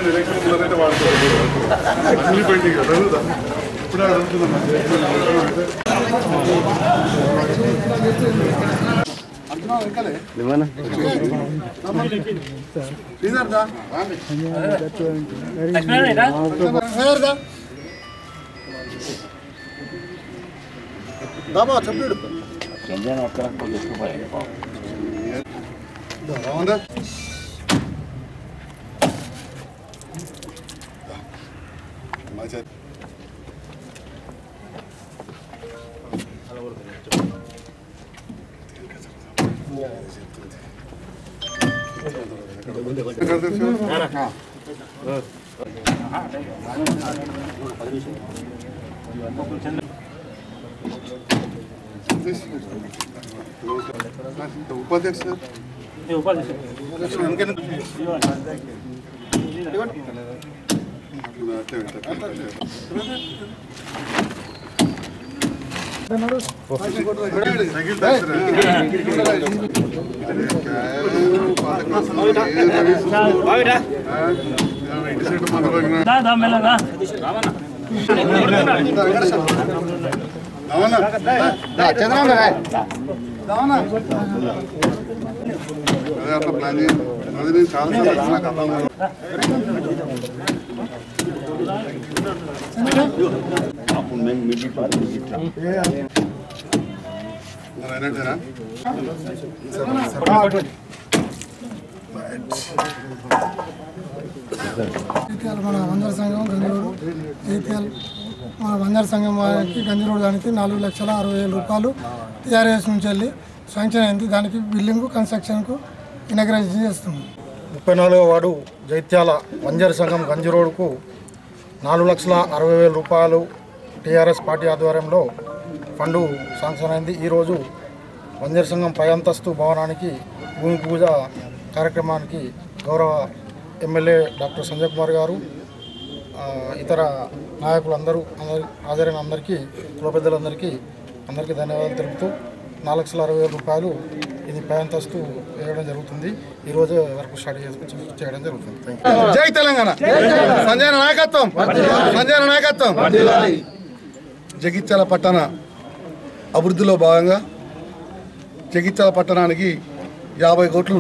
నేను ఎలక్షన్ ముందరైతే వాడుకోవాలి అన్ని పెయింటింగ్ చదువుదా ఇప్పుడే అడుగుతున్నాను అర్జునా వెనకాలే శ్రీధర్ దా శ్రీధర్ దా దాబా చెప్పాడు రావందా మంచిగా ఎక్కడ తెలుసు? ఉపాధ్యక్షుడు అదే అట్లా ప్లాన్ చేయండి అది నేను చాలా సార్లు నాకు అర్థం కాదు. మరి అయినట్టేనా? జైత్యాల మన వందర సంఘం గంజిరోడ్ జైత్యాల మన వందర సంఘం వారికి గంజిరోడ్ దానికి నాలుగు లక్షల అరవై వేల రూపాయలు టీఆర్ఎస్ నుంచి వెళ్ళి శాంక్షన్ అయింది దానికి బిల్డింగ్ కన్స్ట్రక్షన్కు ఇనగ్రైజ్ చేస్తున్నాం ముప్పై నాలుగో వార్డు జైత్యాల వంజర్ సంఘం గంజి రోడ్డుకు నాలుగు లక్షల అరవై వేల రూపాయలు టీఆర్ఎస్ పార్టీ ఆధ్వర్యంలో ఫండు శాంక్షన్ అయింది ఈరోజు వంజర్ సంఘం పై అంతస్తు భవనానికి భూమి పూజ కార్యక్రమానికి గౌరవ ఎమ్మెల్యే డాక్టర్ సంజయ్ కుమార్ గారు ఆ, ఇతర నాయకులు అందరూ అందరి హాజరైన అందరికీ కుల పెద్దలందరికీ అందరికీ ధన్యవాదాలు తెలుపుతూ నాలుగు లక్షల అరవై వేల రూపాయలు ఇది పై అంతస్తు వేయడం జరుగుతుంది ఈరోజు వరకు స్టార్ట్ చేసుకుని చేయడం జరుగుతుంది థ్యాంక్ యూ జై తెలంగాణ సంజయ్ నాయకత్వం సంజయ్ నాయకత్వం జగిత్యాల పట్టణ అభివృద్ధిలో భాగంగా జగిత్యాల పట్టణానికి యాభై కోట్లు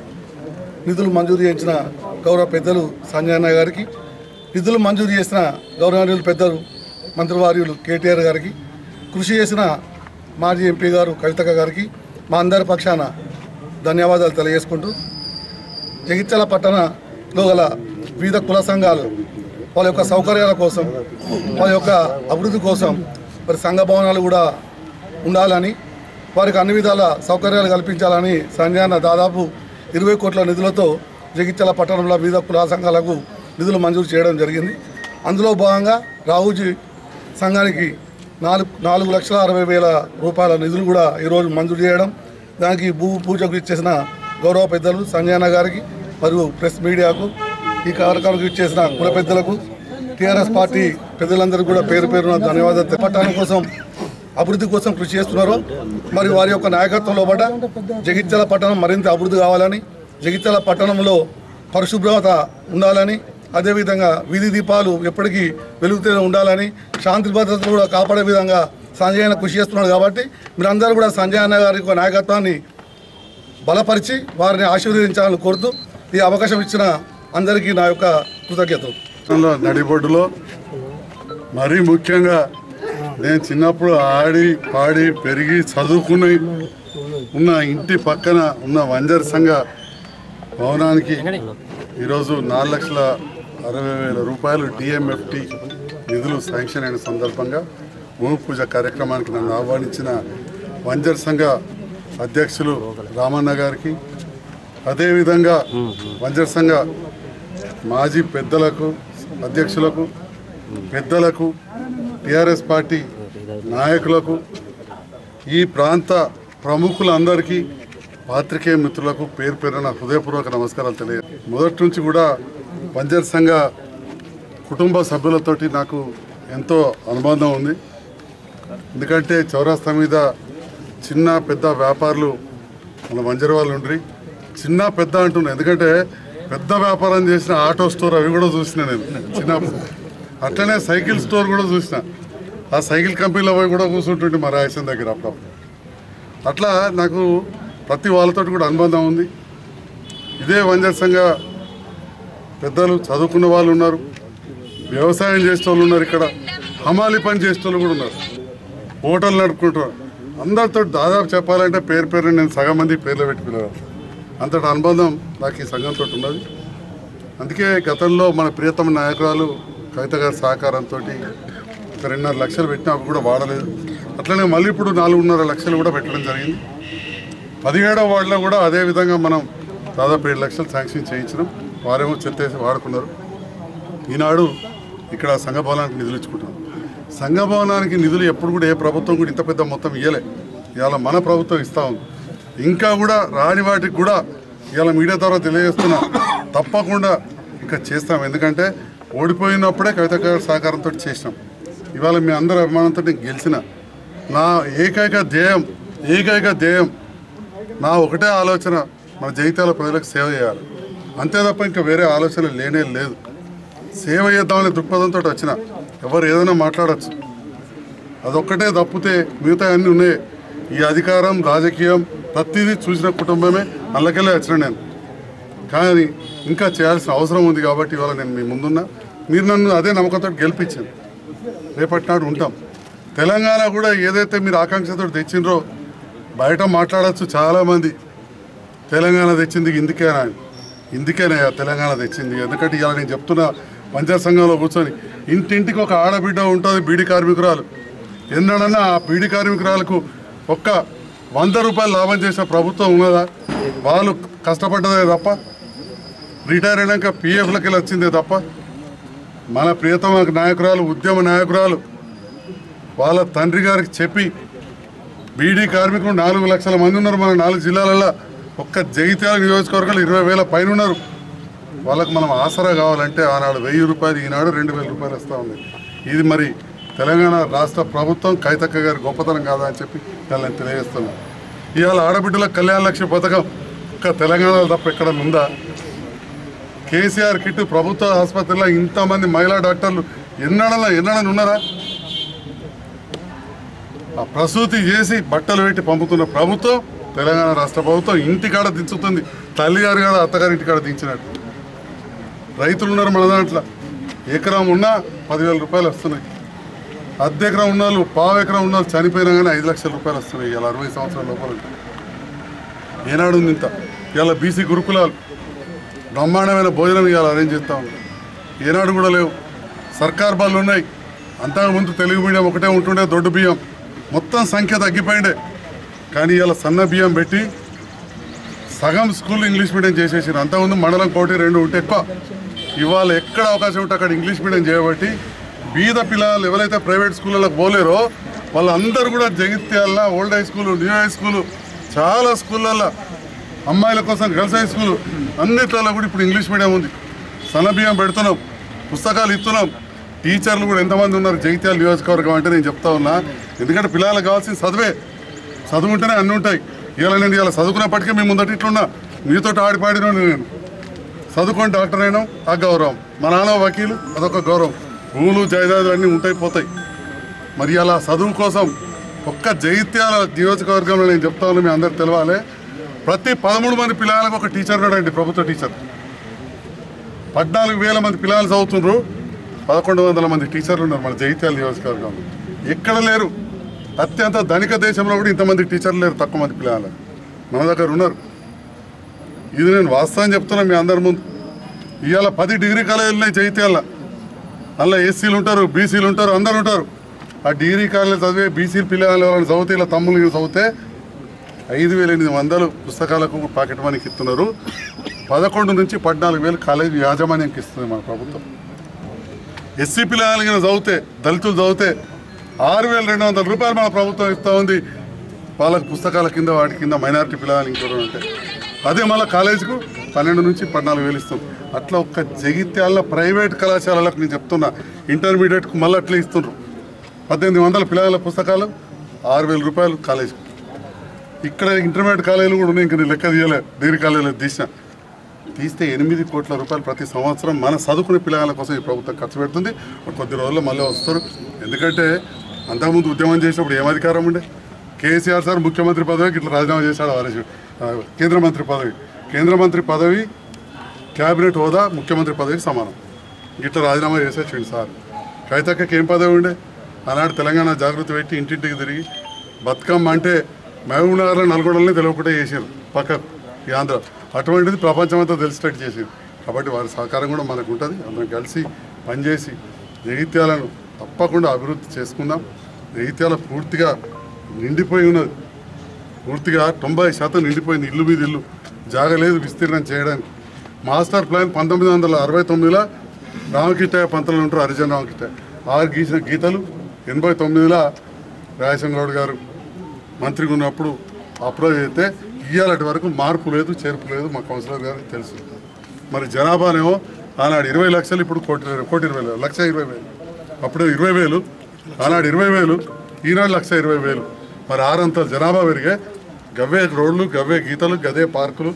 నిధులు మంజూరు చేయించిన గౌరవ పెద్దలు సంజయ్ అన్న గారికి నిధులు మంజూరు చేసిన గౌరవనీయులు పెద్దలు మంత్రివార్యులు కేటీఆర్ గారికి కృషి చేసిన మాజీ ఎంపీ గారు కవితక్క గారికి మా అందరి పక్షాన ధన్యవాదాలు తెలియజేసుకుంటూ జగిత్యాల పట్టణంలో గల వివిధ కుల సంఘాలు వాళ్ళ యొక్క సౌకర్యాల కోసం వాళ్ళ యొక్క అభివృద్ధి కోసం మరి సంఘ భవనాలు కూడా ఉండాలని వారికి అన్ని విధాల సౌకర్యాలు కల్పించాలని సంజాన దాదాపు ఇరవై కోట్ల నిధులతో జగిత్యాల పట్టణంలో వివిధ కుల సంఘాలకు నిధులు మంజూరు చేయడం జరిగింది అందులో భాగంగా రావుజీ సంఘానికి నాలుగు నాలుగు లక్షల అరవై వేల రూపాయల నిధులు కూడా ఈరోజు మంజూరు చేయడం దానికి భూ పూజకు ఇచ్చేసిన గౌరవ పెద్దలు సంజయన గారికి మరియు ప్రెస్ మీడియాకు ఈ కార్యక్రమానికి ఇచ్చేసిన కుల పెద్దలకు టీఆర్ఎస్ పార్టీ పెద్దలందరికీ కూడా పేరు పేరున ధన్యవాదాలు పట్టణం కోసం అభివృద్ధి కోసం కృషి చేస్తున్నారు మరి వారి యొక్క నాయకత్వంలో పడ్డ జగిత్యాల పట్టణం మరింత అభివృద్ధి కావాలని జగిత్యాల పట్టణంలో పరిశుభ్రత ఉండాలని అదేవిధంగా వీధి దీపాలు ఎప్పటికీ వెలుగుతూనే ఉండాలని శాంతి భద్రతలు కూడా కాపాడే విధంగా సంజయ్ అన్న కృషి చేస్తున్నాడు కాబట్టి మీరందరూ కూడా సంజయ్ అన్న గారి యొక్క నాయకత్వాన్ని బలపరిచి వారిని ఆశీర్వదించాలని కోరుతూ ఈ అవకాశం ఇచ్చిన అందరికీ నా యొక్క కృతజ్ఞతలు నడిబొడ్డులో మరీ ముఖ్యంగా నేను చిన్నప్పుడు ఆడి పాడి పెరిగి చదువుకుని ఉన్న ఇంటి పక్కన ఉన్న వంజర్ సంఘ భవనానికి ఈరోజు నాలుగు లక్షల అరవై వేల రూపాయలు డిఎంఎఫ్టి నిధులు శాంక్షన్ అయిన సందర్భంగా భూమి పూజ కార్యక్రమానికి నన్ను ఆహ్వానించిన వంజర్ సంఘ అధ్యక్షులు రామన్న గారికి అదేవిధంగా వంజర్ సంఘ మాజీ పెద్దలకు అధ్యక్షులకు పెద్దలకు టిఆర్ఎస్ పార్టీ నాయకులకు ఈ ప్రాంత ప్రముఖులందరికీ పాత్రికేయ మిత్రులకు పేరు పేరున హృదయపూర్వక నమస్కారాలు తెలియ మొదటి నుంచి కూడా పంజర్ సంఘ కుటుంబ సభ్యులతోటి నాకు ఎంతో అనుబంధం ఉంది ఎందుకంటే చౌరాస్తా మీద చిన్న పెద్ద వ్యాపారులు మన వంజర వాళ్ళు ఉండ్రి చిన్న పెద్ద అంటున్నారు ఎందుకంటే పెద్ద వ్యాపారం చేసిన ఆటో స్టోర్ అవి కూడా చూసిన నేను చిన్నప్పుడు అట్లనే సైకిల్ స్టోర్ కూడా చూసిన ఆ సైకిల్ కంపెనీలో పోయి కూడా కూర్చుంటుంటే మా రాయసం దగ్గర అప్పుడప్పుడు అట్లా నాకు ప్రతి వాళ్ళతో కూడా అనుబంధం ఉంది ఇదే వంజర్ సంఘ పెద్దలు చదువుకున్న వాళ్ళు ఉన్నారు వ్యవసాయం చేసే వాళ్ళు ఉన్నారు ఇక్కడ హమాలి పని చేసే వాళ్ళు కూడా ఉన్నారు హోటల్ నడుపుకుంటారు అందరితో దాదాపు చెప్పాలంటే పేరు పేరు నేను సగం మంది పేర్లు పెట్టి పిలవాలి అంతటి అనుబంధం నాకు ఈ సంఘంతో ఉన్నది అందుకే గతంలో మన ప్రియతమ నాయకురాలు కవిత గారి సహకారంతో ఒక రెండున్నర లక్షలు పెట్టినా అవి కూడా వాడలేదు అట్లనే మళ్ళీ ఇప్పుడు నాలుగున్నర లక్షలు కూడా పెట్టడం జరిగింది పదిహేడవ వార్డులో కూడా అదే విధంగా మనం దాదాపు ఏడు లక్షలు శాంక్షన్ చేయించడం వారేమో చెత్తేసి వాడుకున్నారు ఈనాడు ఇక్కడ సంఘ భవనానికి నిధులు ఇచ్చుకుంటాం సంఘ భవనానికి నిధులు ఎప్పుడు కూడా ఏ ప్రభుత్వం కూడా ఇంత పెద్ద మొత్తం ఇవ్వలే ఇవాళ మన ప్రభుత్వం ఇస్తా ఉంది ఇంకా కూడా రాని వాటికి కూడా ఇవాళ మీడియా ద్వారా తెలియజేస్తున్నా తప్పకుండా ఇంకా చేస్తాం ఎందుకంటే ఓడిపోయినప్పుడే కవిత గారి సహకారంతో చేసినాం ఇవాళ మీ అందరి అభిమానంతో నేను గెలిచిన నా ఏకైక ధ్యేయం ఏకైక ధ్యేయం నా ఒకటే ఆలోచన మన జగిత్యాల ప్రజలకు సేవ చేయాలి అంతే తప్ప ఇంకా వేరే ఆలోచన లేనే లేదు సేవ చేద్దామనే దృక్పథంతో వచ్చిన ఎవరు ఏదైనా మాట్లాడచ్చు అదొక్కటే తప్పితే మిగతా అన్నీ ఉన్నాయి ఈ అధికారం రాజకీయం ప్రతిదీ చూసిన కుటుంబమే అందులోకెళ్ళే వచ్చిన నేను కానీ ఇంకా చేయాల్సిన అవసరం ఉంది కాబట్టి ఇవాళ నేను మీ ముందున్నా మీరు నన్ను అదే నమ్మకంతో గెలిపించాను రేపటి నాడు ఉంటాం తెలంగాణ కూడా ఏదైతే మీరు ఆకాంక్షతో తెచ్చిండ్రో బయట మాట్లాడచ్చు చాలామంది తెలంగాణ తెచ్చింది ఇందుకేనా అని. ఇందుకేనే తెలంగాణ తెచ్చింది ఎందుకంటే ఇవాళ నేను చెప్తున్నా పంచాయత్ సంఘంలో కూర్చొని ఇంటింటికి ఒక ఆడబిడ్డ ఉంటుంది బీడీ కార్మికురాలు ఎన్నడన్నా ఆ బీడీ కార్మికురాలకు ఒక్క వంద రూపాయలు లాభం చేసిన ప్రభుత్వం ఉన్నదా వాళ్ళు కష్టపడ్డదే తప్ప రిటైర్ అయినాక పిఎఫ్లకి వెళ్ళి వచ్చిందే తప్ప మన ప్రియతమ నాయకురాలు ఉద్యమ నాయకురాలు వాళ్ళ తండ్రి గారికి చెప్పి బీడీ కార్మికులు నాలుగు లక్షల మంది ఉన్నారు మన నాలుగు జిల్లాలలో ఒక్క జగిత్యాల నియోజకవర్గాలు ఇరవై వేల పైన ఉన్నారు వాళ్ళకి మనం ఆసరా కావాలంటే ఆనాడు వెయ్యి రూపాయలు ఈనాడు రెండు వేల రూపాయలు ఇస్తూ ఉంది ఇది మరి తెలంగాణ రాష్ట్ర ప్రభుత్వం కైతక్క గారి గొప్పతనం కాదా అని చెప్పి ఇవాళ నేను తెలియజేస్తున్నాను ఇవాళ ఆడబిడ్డల కళ్యాణ లక్ష్య పథకం ఒక్క తెలంగాణలో తప్ప ఎక్కడ ఉందా కేసీఆర్ కిట్ ప్రభుత్వ ఆసుపత్రిలో ఇంతమంది మహిళా డాక్టర్లు ఎన్నడలా ఎన్నడని ఉన్నారా ఆ ప్రసూతి చేసి బట్టలు పెట్టి పంపుతున్న ప్రభుత్వం తెలంగాణ రాష్ట్ర ప్రభుత్వం ఇంటికాడ దించుతుంది తల్లిగారు కాడ అత్తగారి ఇంటికాడ దించినట్టు రైతులు ఉన్నారు మన దాంట్లో ఎకరం ఉన్నా పదివేల రూపాయలు వస్తున్నాయి అర్ధ ఎకరం ఉన్న వాళ్ళు పావు ఎకరం ఉన్న వాళ్ళు చనిపోయినా కానీ ఐదు లక్షల రూపాయలు వస్తున్నాయి ఇలా అరవై సంవత్సరాల లోపల ఉంటే. ఏనాడు ఉంది ఇంత ఇలా బీసీ గురుకులాలు బ్రహ్మాండమైన భోజనం ఇవాళ అరేంజ్ చేస్తా ఉన్నాం ఏనాడు కూడా లేవు సర్కార్ బళ్ళు ఉన్నాయి అంతకుముందు తెలుగు మీడియం ఒకటే ఉంటుండే దొడ్డు బియ్యం మొత్తం సంఖ్య తగ్గిపోయిండే కానీ ఇవాళ సన్న బియ్యం పెట్టి సగం స్కూల్ ఇంగ్లీష్ మీడియం చేసేసారు అంతకుముందు మండలం కోటి రెండు ఉంటే ఎక్కువ ఇవాళ ఎక్కడ అవకాశం ఉంటే అక్కడ ఇంగ్లీష్ మీడియం చేయబట్టి బీద పిల్లలు ఎవరైతే ప్రైవేట్ స్కూళ్ళకి పోలేరో వాళ్ళందరూ కూడా Jagtial old high school new high school చాలా స్కూళ్ళల్లో అమ్మాయిల కోసం గర్ల్స్ హై స్కూల్ అన్నిట్లలో కూడా ఇప్పుడు ఇంగ్లీష్ మీడియం ఉంది సన్న బియ్యం పెడుతున్నాం పుస్తకాలు ఇస్తున్నాం టీచర్లు కూడా ఎంతమంది ఉన్నారు జగిత్యాల నియోజకవర్గం అంటే నేను చెప్తా ఉన్నా ఎందుకంటే పిల్లలకు కావాల్సిన చదివే చదువుంటేనే అన్నీ ఉంటాయి ఇవాళ నేను ఇవాళ చదువుకున్నప్పటికీ మీ ముందట ఇట్లున్నా మీతో ఆడిపాడిన నేను చదువుకొని డాక్టర్ అయినా ఆ గౌరవం మా నాన్న వకీలు అదొక గౌరవం భూములు జాయిదాదులు అన్నీ ఉంటాయి పోతాయి మరి అలా చదువు కోసం ఒక్క జైత్యాల నియోజకవర్గంలో నేను చెప్తా ఉన్నా మీ అందరికి తెలవాలి ప్రతి పదమూడు మంది పిల్లలకు ఒక టీచర్ ఉన్నాడండి ప్రభుత్వ టీచర్ పద్నాలుగు వేల మంది పిల్లలు చదువుతుండ్రు పదకొండు వందల మంది టీచర్లు ఉన్నారు మన జైత్యాల నియోజకవర్గంలో ఎక్కడ లేరు అత్యంత ధనిక దేశంలో కూడా ఇంతమంది టీచర్లు లేరు తక్కువ మంది పిల్లలు మన దగ్గర ఉన్నారు ఇది నేను వాస్తవం చెప్తున్నా మీ అందరి ముందు ఇవాళ పది డిగ్రీ కాలేజీలు ఉన్నాయి జైత్యాల అందులో ఎస్సీలు ఉంటారు బీసీలు ఉంటారు అందరు ఉంటారు ఆ డిగ్రీ కాలేజీ చదివే బీసీ పిల్లలు వాళ్ళని చదివితే ఇలా తమ్ముళ్ళు వీళ్ళు చదివితే ఐదు వేల ఎనిమిది వందలు పుస్తకాలకు పాకెట్ మనీకి ఇస్తున్నారు పదకొండు నుంచి పద్నాలుగు వేలు కాలేజీ యాజమాన్యంకి ఇస్తుంది మన ప్రభుత్వం ఎస్సీ పిల్లలు కింద చదివితే దళితులు చదివితే ఆరు వేల రెండు వందల రూపాయలు మన ప్రభుత్వం ఇస్తూ ఉంది వాళ్ళకి పుస్తకాల కింద వాటి కింద మైనారిటీ పిల్లలు ఇంకోటి ఉంటాయి అదే మళ్ళీ కాలేజీకు పన్నెండు నుంచి పద్నాలుగు వేలు ఇస్తాం అట్లా ఒక్క జగిత్యాల ప్రైవేట్ కళాశాలలకు నేను చెప్తున్నా ఇంటర్మీడియట్కు మళ్ళీ అట్లా ఇస్తుండ్రు పద్దెనిమిది వందల పిల్లల పుస్తకాలు ఆరు వేల రూపాయలు కాలేజీకి ఇక్కడ ఇంటర్మీడియట్ కాలేజీలు కూడా ఉన్నాయి ఇంకా నేను లెక్క తీయలే డిగ్రీ కాలేజీలో తీసిన తీస్తే ఎనిమిది కోట్ల రూపాయలు ప్రతి సంవత్సరం మన చదువుకునే పిల్లల కోసం ఈ ప్రభుత్వం ఖర్చు పెడుతుంది కొద్ది రోజుల్లో మళ్ళీ వస్తారు ఎందుకంటే అంతకుముందు ఉద్యమం చేసినప్పుడు ఏం అధికారం ఉండే కేసీఆర్ సార్ ముఖ్యమంత్రి పదవికి ఇట్లా రాజీనామా చేశాడు వారేసి కేంద్ర మంత్రి పదవి కేంద్ర మంత్రి పదవి క్యాబినెట్ హోదా ముఖ్యమంత్రి పదవికి సమానం ఇట్లా రాజీనామా చేసేసిండు సార్ కవితక్కకి ఏం పదవి ఉండే ఆనాడు తెలంగాణ జాగృతి పెట్టి ఇంటింటికి తిరిగి బతుకమ్మ అంటే మహబూబ్నగర్లో నల్గొండలని తెలియకుండా చేసారు పక్కకు ఈ ఆంధ్ర అటువంటిది ప్రపంచమంతా తెలిసేటట్టు చేసారు కాబట్టి వారి సహకారం కూడా మనకు ఉంటుంది అందరం కలిసి పనిచేసి జగిత్యాలను తప్పకుండా అభివృద్ధి చేసుకుందాం జగిత్యాల పూర్తిగా నిండిపోయి ఉన్నది పూర్తిగా తొంభై శాతం నిండిపోయింది ఇల్లు మీద ఇల్లు జాగలేదు విస్తీర్ణం చేయడానికి మాస్టర్ ప్లాన్ పంతొమ్మిది వందల అరవై తొమ్మిదిలో రామకిట్టయ్య పంతలు ఉంటారు హరిజన రామకిట్టయ్య ఆరు గీసిన గీతలు ఎనభై తొమ్మిదిలో రాయసం గౌడ్ గారు మంత్రిగా ఉన్నప్పుడు అప్రోచ్ అయితే ఇయ్యాలటి వరకు మార్పు లేదు చేర్పు లేదు మా కౌన్సిలర్ గారికి తెలుసు మరి జనాభానేమో ఆనాడు ఇరవై లక్షలు ఇప్పుడు కోటి కోటి ఇరవై వేలు లక్ష ఇరవై వేలు అప్పుడు ఇరవై వేలు ఆనాడు ఇరవై వేలు ఈనాడు లక్ష ఇరవై వేలు మరి ఆరంతల జనాభా పెరిగే గవ్వే రోడ్లు గవ్వే గీతలు గదే పార్కులు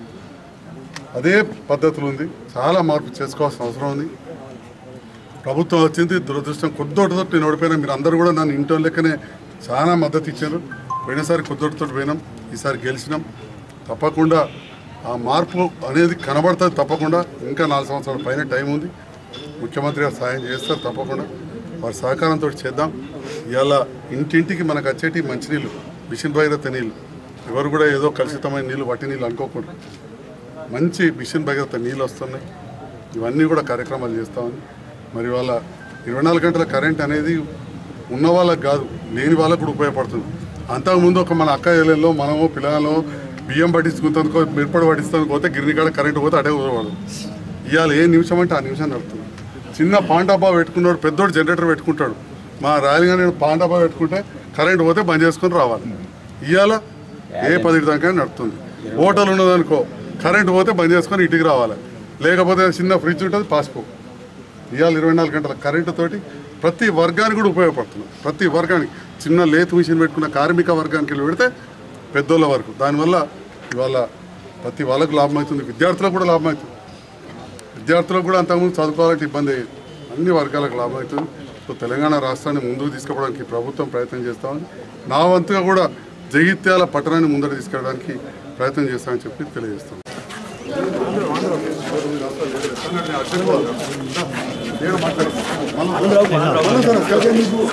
అదే పద్ధతులు ఉంది చాలా మార్పు చేసుకోవాల్సిన అవసరం ఉంది ప్రభుత్వం వచ్చింది దురదృష్టం కొద్దోటితో నేను ఓడిపోయినా మీరు అందరూ కూడా నన్ను ఇంట్లో లెక్కనే చాలా మద్దతు ఇచ్చారు పోయినసారి కొద్దోటితో పోయినాం ఈసారి గెలిచినాం తప్పకుండా ఆ మార్పు అనేది కనబడుతుంది తప్పకుండా ఇంకా నాలుగు సంవత్సరాల పైన టైం ఉంది ముఖ్యమంత్రి గారు సాయం చేస్తారు తప్పకుండా వారి సహకారంతో చేద్దాం ఇవాళ ఇంటింటికి మనకు వచ్చేటి మంచినీళ్ళు మిషన్ భగీరథ నీళ్ళు ఎవరు కూడా ఏదో కలుషితమైన నీళ్ళు వట్టి నీళ్ళు అనుకోకూడదు మంచి మిషన్ భగీరథ నీళ్ళు వస్తున్నాయి ఇవన్నీ కూడా కార్యక్రమాలు చేస్తామని మరి వాళ్ళ ఇరవై నాలుగు గంటల కరెంట్ అనేది ఉన్న వాళ్ళకి కాదు లేని వాళ్ళకు కూడా ఉపయోగపడుతుంది అంతకుముందు ఒక మన అక్క ఏళ్ళలో మనము పిల్లలు బియ్యం పట్టించుకుంటానుకో మిరపడి పట్టిస్తాను పోతే గిరిని కాడ కరెంట్ పోతే అడే పోవాలి ఇవాళ ఏ నిమిషం అంటే ఆ నిమిషం నడుతుంది చిన్న పాండాబా పెట్టుకున్నాడు పెద్దోడు జనరేటర్ పెట్టుకుంటాడు మా రాయలుగా నేను పాండాబా పెట్టుకుంటే కరెంట్ పోతే బంద్ చేసుకొని రావాలి ఇవాళ ఏ పది దాకా నడుస్తుంది హోటల్ ఉన్నదనుకో కరెంట్ పోతే బంద్ చేసుకొని ఇంటికి రావాలి లేకపోతే చిన్న ఫ్రిడ్జ్ ఉంటుంది పాస్పో ఇవాళ ఇరవై నాలుగు గంటల కరెంటు తోటి ప్రతి వర్గానికి కూడా ఉపయోగపడుతుంది ప్రతి వర్గానికి చిన్న లేత్ మిషన్ పెట్టుకున్న కార్మిక వర్గానికి వెళ్ళి పెడితే పెద్దోళ్ళ వరకు దానివల్ల ఇవాళ ప్రతి వాళ్ళకు లాభం అవుతుంది విద్యార్థులకు కూడా లాభం అవుతుంది విద్యార్థులకు కూడా అంతకుముందు చదువుకోవాలంటే ఇబ్బంది అయ్యేది అన్ని వర్గాలకు లాభం అవుతుంది సో తెలంగాణ రాష్ట్రాన్ని ముందుకు తీసుకుపోవడానికి ప్రభుత్వం ప్రయత్నం చేస్తామని నా వంతుగా కూడా జగిత్యాల పట్టణాన్ని ముందర తీసుకెళ్ళడానికి ప్రయత్నం చేస్తామని చెప్పి తెలియజేస్తాను